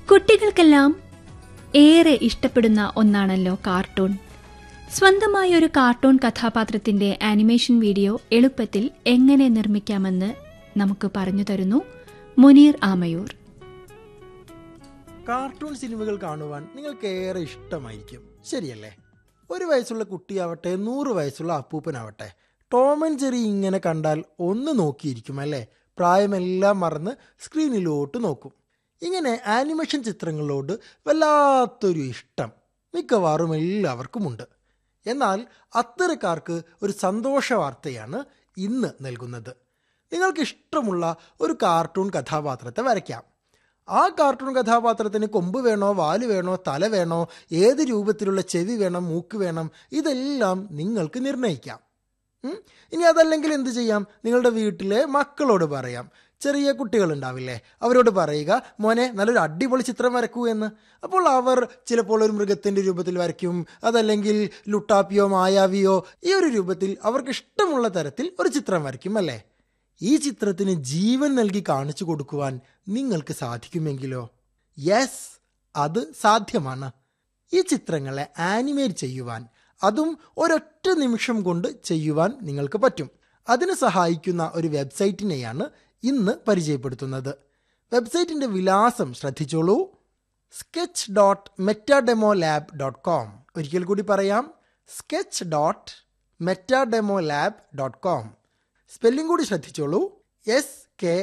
കുട്ടികൾക്കെല്ലാം ഏറെ ഇഷ്ടപ്പെടുന്ന ഒന്നാണല്ലോ കാർട്ടൂൺ സ്വന്തമായ ഒരു കാർട്ടൂൺ കഥാപാത്രത്തിന്റെ ആനിമേഷൻ വീഡിയോ എളുപ്പത്തിൽ എങ്ങനെ നിർമ്മിക്കാമെന്ന് നമുക്ക് പറഞ്ഞു തരുന്നു മുനീർ ആമയൂർ കാർട്ടൂൺ സിനിമകൾ കാണുവാൻ നിങ്ങൾക്ക് ഏറെ ഇഷ്ടമായിരിക്കും ശരിയല്ലേ ഒരു വയസ്സുള്ള കുട്ടിയാവട്ടെ നൂറ് വയസ്സുള്ള അപ്പൂപ്പനാവട്ടെ ടോം ആൻഡ് ജെറി ഇങ്ങനെ കണ്ടാൽ ഒന്ന് നോക്കിയിരിക്കും അല്ലേ പ്രായമെല്ലാം മറന്ന് സ്ക്രീനിലോട്ട് നോക്കും ഇങ്ങനെ ആനിമേഷൻ ചിത്രങ്ങളോട് വല്ലാത്തൊരു ഇഷ്ടം മിക്കവാറും എല്ലാവർക്കുമുണ്ട് എന്നാൽ അത്തരക്കാർക്ക് ഒരു സന്തോഷ വാർത്തയാണ് ഇന്ന് നൽകുന്നത് നിങ്ങൾക്ക് ഇഷ്ടമുള്ള ഒരു കാർട്ടൂൺ കഥാപാത്രത്തെ വരയ്ക്കാം ആ കാർട്ടൂൺ കഥാപാത്രത്തിന് കൊമ്പ് വേണോ വാല് വേണോ തല വേണോ ഏത് രൂപത്തിലുള്ള ചെവി വേണം മൂക്ക് വേണം ഇതെല്ലാം നിങ്ങൾക്ക് നിർണ്ണയിക്കാം ഉം? ഇനി അതല്ലെങ്കിൽ എന്ത് ചെയ്യാം നിങ്ങളുടെ വീട്ടിലെ മക്കളോട് പറയാം ചെറിയ കുട്ടികളുണ്ടാവില്ലേ അവരോട് പറയുക മോനെ നല്ലൊരു അടിപൊളി ചിത്രം വരക്കൂ എന്ന് അപ്പോൾ അവർ ചിലപ്പോൾ ഒരു മൃഗത്തിന്റെ രൂപത്തിൽ വരയ്ക്കും അതല്ലെങ്കിൽ ലുട്ടാപ്പിയോ മായാവിയോ ഈ ഒരു രൂപത്തിൽ അവർക്ക് ഇഷ്ടമുള്ള തരത്തിൽ ഒരു ചിത്രം വരയ്ക്കും അല്ലേ ഈ ചിത്രത്തിന് ജീവൻ നൽകി കാണിച്ചു കൊടുക്കുവാൻ നിങ്ങൾക്ക് സാധിക്കുമെങ്കിലോ യെസ് അത് സാധ്യമാണ് ഈ ചിത്രങ്ങളെ ആനിമേറ്റ് ചെയ്യുവാൻ അതും ഒരൊറ്റ നിമിഷം കൊണ്ട് ചെയ്യുവാൻ നിങ്ങൾക്ക് പറ്റും അതിന് സഹായിക്കുന്ന ഒരു വെബ്സൈറ്റിനെയാണ് ഇന്ന് പരിചയപ്പെടുത്തുന്നത് വെബ്സൈറ്റിന്റെ വിലാസം ശ്രദ്ധിച്ചോളൂ sketch dot metademo lab dot com ഒരിക്കൽ കൂടി പറയാം sketch dot metademo lab dot com spelling കൂടി ശ്രദ്ധിച്ചോളൂ എസ് കെ